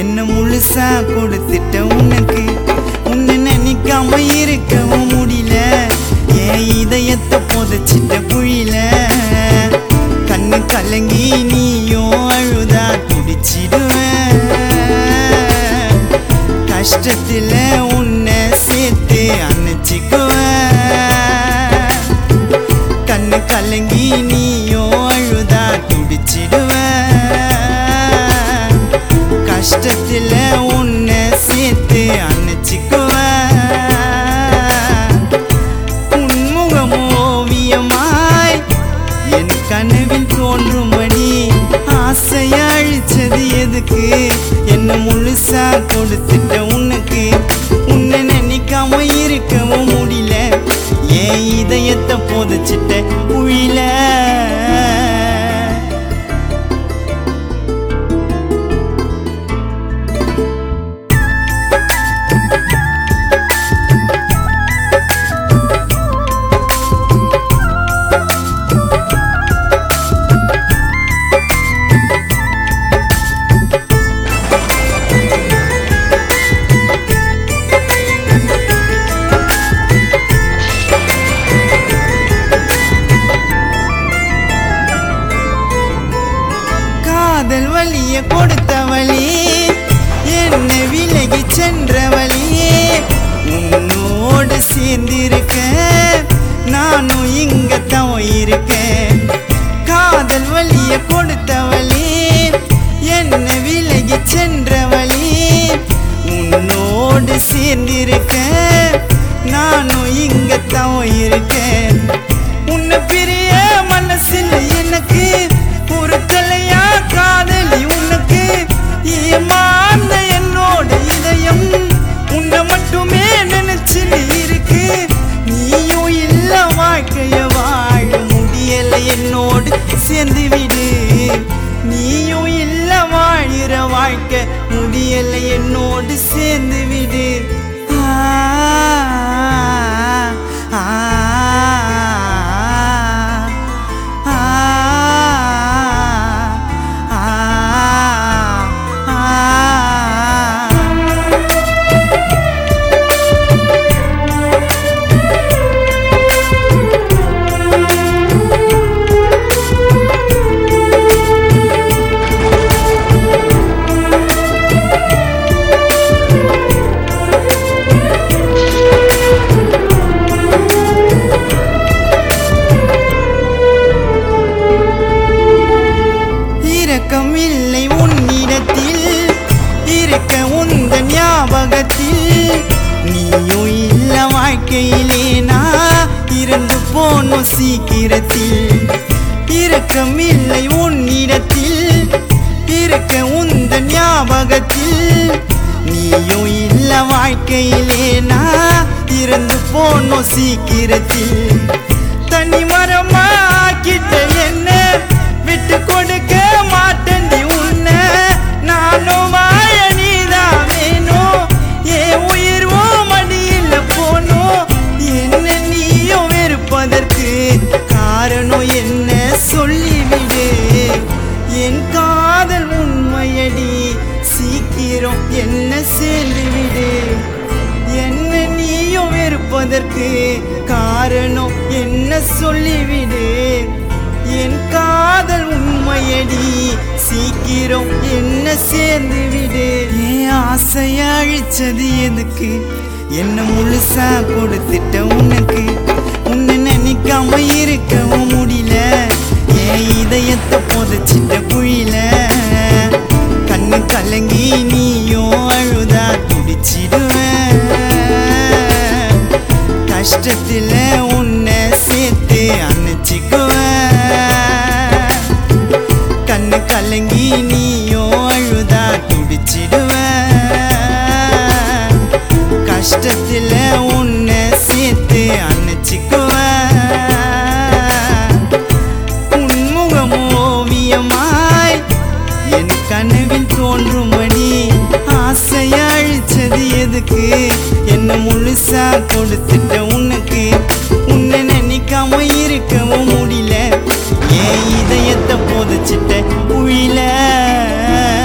என்ன முழுசா கொடுத்துட்ட உனக்கு உன்னை நினைக்காம இருக்கவும் முடியல என் இதயத்தை புதைச்சிட்ட புழில கண்ணு கலங்கி நீயும் அழுதா துடிச்சிடுவேன் கஷ்டத்துல உன்னை சேர்த்து அணைச்சிக்குவேன் கண்ணு கலங்கி நீயும் அழுதா துடிச்சிடுவேன் கஷ்டத்துல உன்னை சேர்த்து அணைச்சிக்குவேன் உன்முகம் ஓவியமாய் என் கனவில் தோன்றும்படி ஆசையா அழிச்சது எதுக்கு என்ன முழுசா கொடுத்துட்ட உனக்கு உன்னை நினைக்காம இருக்கவும் முடியல என் இதயத்தை புதைச்சிட்ட உயில காதல் வழிய கொடுத்தவளே என்ன விலகி சென்றவளே உன்னோடு சேர்ந்திருக்க நானும் இங்க தான் இருக்கேன் காதல் வழிய கொடுத்தவளே என்ன விலகி சென்றவளே உன்னோடு சேர்ந்திருக்க நானும் இங்க தான் இருக்கேன் உன்னை பிரிய மனசில் எனக்கு ஒரு தலையா காதலி உனக்கு ஏமாந்த என்னோட இதயம் உன்னை மட்டுமே நினைச்சு இருக்கு நீயும் இல்ல வாழ்க்கைய வாழ முடியல என்னோடு சேர்ந்து விடு நீயும் இல்ல வாழிற வாழ்க்கை முடியல என்னோடு சேர்ந்து விடு ஆ, ஆ, ஆ, ஆ, ஆ, ஆ. இரக்கம் இல்லை உன்னிடத்தில் இருக்க உந்த ஞாபகத்தில் நீயும் இல்ல வாழ்க்கையிலே நான் இருந்து போனோம் சீக்கிரத்தில் இரக்கம் இல்லை உன்னிடத்தில் இருக்க உந்த ஞாபகத்தில் நீயும் இல்ல வாழ்க்கையிலே நான் இருந்து போனோம் சீக்கிரத்தில் தனி மரமா கிட்ட என்ன விட்டு கொடுக்க மாட்டேன் உன்னை நானும் வாழ நீதான் வேணும் என் உயிர்வோ மடியில் போனோம் என்ன நீயும் வெறுப்பதற்கு காரணம் என்ன சொல்லிவிடு என் காதல் உண்மையடி சீக்கிரம் என்ன சேர்ந்து விடு என்ன நீயும் வெறுப்பதற்கு காரணம் என்ன சொல்லிவிடு என் காதல் உண்மையடி சீக்கிரம் என்ன சேர்ந்து விடு என் ஆசைய அழிச்சது எதுக்கு என்ன முழுசா கொடுத்துட்ட உனக்கு உன்னை நினைக்காம இருக்கவும் முடியல என் இதயத்தை புதைச்சிட்ட புழில கண்ணு கலங்கி நீயும் அழுதா துடிச்சிடுவேன் கஷ்டத்துல உன்னை சேர்த்து அணைச்சிக்குவேன் கண்ணு கலங்கி நீயும் அழுதா துடிச்சிடுவேன் கஷ்டத்துல உன்னை சேர்த்து அணைச்சிக்குவேன் உன்முகம் ஓவியமாய் என் கனவில் தோன்றும்படி ஆசையா அழிச்சது எதுக்கு என்ன முழுசா கொடுத்துட்ட உனக்கு உன்னை நினைக்காம இருக்கவும் முடியல என் இதயத்தை புதைச்சிட்ட உயில